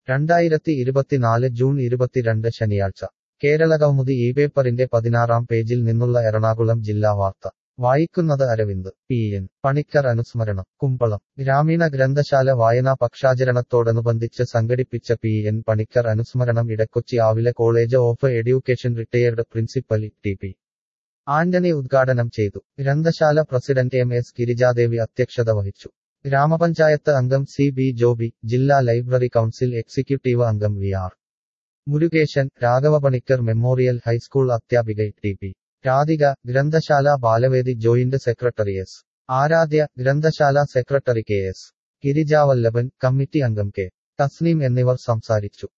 രണ്ടായിരത്തി ഇരുപത്തിനാല് ജൂൺ ഇരുപത്തിരണ്ട് ശനിയാഴ്ച കേരള കൗമുദി ഈ പേപ്പറിന്റെ പതിനാറാം പേജിൽ നിന്നുള്ള എറണാകുളം ജില്ലാ വാർത്ത വായിക്കുന്നത് അരവിന്ദ് പി എൻ പണിക്കർ അനുസ്മരണം കുമ്പളം ഗ്രാമീണ ഗ്രന്ഥശാല വായനാ പക്ഷാചരണത്തോടനുബന്ധിച്ച് സംഘടിപ്പിച്ച പി എൻ പണിക്കർ അനുസ്മരണം Edakochi Avila college of education retired principal T P Antony ഉദ്ഘാടനം ചെയ്തു ഗ്രന്ഥശാല പ്രസിഡന്റ് എം എസ് ഗിരിജാദേവി അധ്യക്ഷത വഹിച്ചു ഗ്രാമപഞ്ചായത്ത് അംഗം സി ബി ജോബി ജില്ലാ ലൈബ്രറി കൗൺസിൽ എക്സിക്യൂട്ടീവ് അംഗം V R Murukesan Raghava Panicker memorial high school അധ്യാപിക ടി പി രാധിക ഗ്രന്ഥശാല ബാലവേദി ജോയിന്റ് സെക്രട്ടറി എസ് ആരാധ്യ ഗ്രന്ഥശാല secretary K S Girijavallabhan committee അംഗം കെ തസ്നീം എന്നിവർ സംസാരിച്ചു